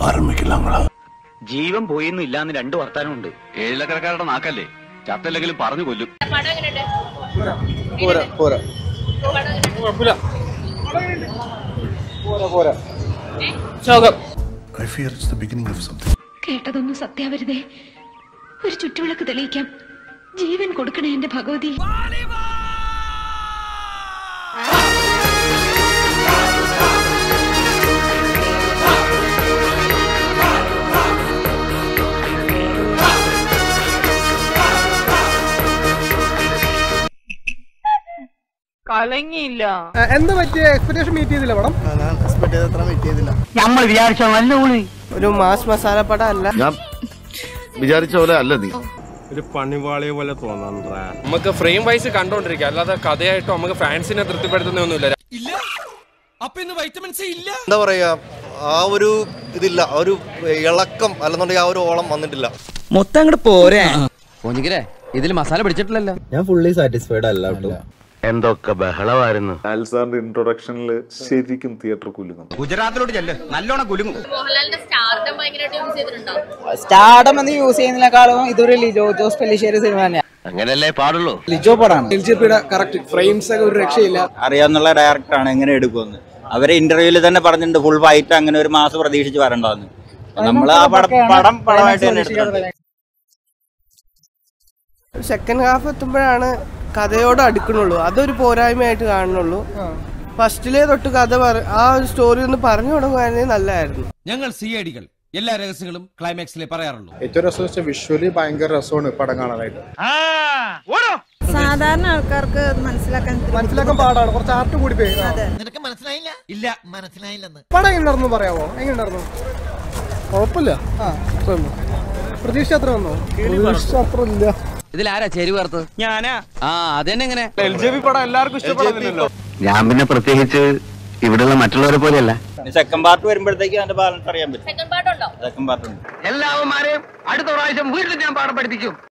ആരംഭിക്കില്ലാങ്ങളാ ജീവൻ പോയിന്നും ഇല്ലാന്ന് രണ്ടു വർത്താനമുണ്ട് ഏഴിലക്കരക്കാരുടെ നാക്കല്ലേ ചത്തല്ലെങ്കിലും പറഞ്ഞു കൊല്ലും പടം എങ്ങനെയുണ്ട് പോരാ പോരാ ശോകം I fear it's the beginning of something കേട്ടതൊന്നും സത്യാവരുതേ ഒരു ചുറ്റുവിളക്ക് തെളിയിക്കാം ജീവൻ കൊടുക്കണേ എന്റെ ഭഗവതി കലങ്ങിയില്ല എന്താ പറ്റിയ എക്സ്പെക്ടേഷൻ മീറ്റ് ചെയ്തില്ല പടം ഞാൻ എക്സ്പെക്ട് ചെയ്തത്ര മീറ്റ് ചെയ്തില്ല നമ്മൾ വിചാരിച്ച നല്ല ഊളി ഒരു മാസ് മസാല പടം അല്ല ഞാൻ വിചാരിച്ച പോലെ അല്ല നീ ഒരു പണിവാളിയെ പോലെ തോന്നാണ്ടാ നമുക്ക് ഫ്രെയിം വൈസ് കണ്ടോണ്ടിരിക്കുക അല്ലാതെ കഥയായിട്ടോ നമുക്ക് ഫാൻസിനെ തൃപ്തിപ്പെടുത്തുന്നൊന്നുമില്ല എന്താ പറയാ ആ ഒരു ഇതില്ല ആ ഒരു ഇളക്കം അല്ലെന്നുണ്ടെങ്കിൽ ആ ഒരു ഓളം വന്നിട്ടില്ല മൊത്തം അങ്ങോട്ട് പോരെ പോഞ്ഞിക്കരെ ഇതിൽ മസാല പിടിച്ചിട്ടില്ലല്ലോ ഞാൻ ഫുള്ളി സാറ്റിസ്ഫൈഡ് അല്ല കേട്ടോ എന്തൊക്കെ ബഹളമായിരുന്നു സാറിന്റെ ഇൻട്രൊഡക്ഷനിൽ ശരിക്കും തിയേറ്റർ കുലുങ്ങും ഗുജറാത്തിലോട്ട് ചെല്ല് നല്ലോണം കുലുങ്ങും മോഹൻലാലിന്റെ സ്റ്റാർഡം ഭയങ്കരമായിട്ട് യൂസ് ചെയ്തിട്ടുണ്ടോ സ്റ്റാർഡം എന്ന് യൂസ് ചെയ്യുന്നതിനേക്കാളും ഇതൊരു ലിജോ ജോസ് പെല്ലിശ്ശേരി സിനിമ തന്നെയാണ് അങ്ങനല്ലേ പാടുള്ളൂ ലിജോ പടാണ് എൽ ജി പിയുടെ കറക്റ്റ് ഫ്രെയിംസ് ഒക്കെ ഒരു രക്ഷയില്ല അറിയാവുന്ന ഡയറക്ടറാണ് എങ്ങനെ എടുക്കുമെന്ന് അവരെ ഇന്റർവ്യൂവിൽ തന്നെ പറഞ്ഞിട്ടുണ്ട് ഫുൾ ഫൈറ്റ് അങ്ങനെ ഒരു മാസം പ്രതീക്ഷിച്ച് വരണ്ടെന്ന് നമ്മൾ ആ പടം പടം പടമായിട്ട് തന്നെ എടുത്തിട്ടുണ്ട് സെക്കൻഡ് ഹാഫ് എത്തുമ്പോഴാണ് കഥയോട് അടുക്കണുള്ളൂ അതൊരു പോരായ്മയായിട്ട് കാണുന്നുള്ളൂ ഫസ്റ്റിലേ തൊട്ട് കഥ പറ ആ ഒരു സ്റ്റോറി ഒന്ന് പറഞ്ഞു തുടങ്ങുവാണെങ്കിൽ നല്ലതായിരുന്നു ഞങ്ങൾ സി ഐ ഡികൾ എല്ലാ രഹസ്യങ്ങളും ക്ലൈമാക്സിലെ പറയാറുള്ളൂ ഏറ്റവും രസം വെച്ചാൽ വിഷ്വലി ഭയങ്കര രസമാണ് പടം കാണാനായിട്ട് സാധാരണ ആൾക്കാർക്ക് മനസ്സിലാക്കാൻ മനസ്സിലാക്കാൻ പാടാണ് കുറച്ച് ആർട്ട് കൂടി പോയി ആ. ഇല്ല മനസ്സിലായില്ലെന്ന് പടം എങ്ങനെ നടന്നു പറയാമോ എങ്ങനെ നടന്നു കുഴപ്പമില്ല ആ അത്ര വന്നു പ്രതീക്ഷ അത്ര വന്നോ പ്രതീക്ഷ അത്ര ഇല്ല ഇതിൽ ആരാ ചേരുവ ചേർത്തത് ഞാനാ ആ അതെന്നെ എങ്ങനെ എൽ ജെ പി പടം എല്ലാവർക്കും ഇഷ്ടപ്പെടുന്നില്ലല്ലോ ഞാൻ പിന്നെ പ്രത്യേകിച്ച് ഇവിടെയുള്ള മറ്റുള്ളവരെ പോലെയല്ല സെക്കൻഡ് പാർട്ട് വരുമ്പോഴത്തേക്ക് അതിന്റെ ബാലൻസ് അറിയാൻ പറ്റും സെക്കൻഡ് പാർട്ട് ഉണ്ടോ സെക്കൻഡ് പാർട്ട് ഉണ്ട് എല്ലാവന്മാരെയും അടുത്ത പ്രാവശ്യം വീട്ടിൽ ഞാൻ പാഠം പഠിപ്പിക്കും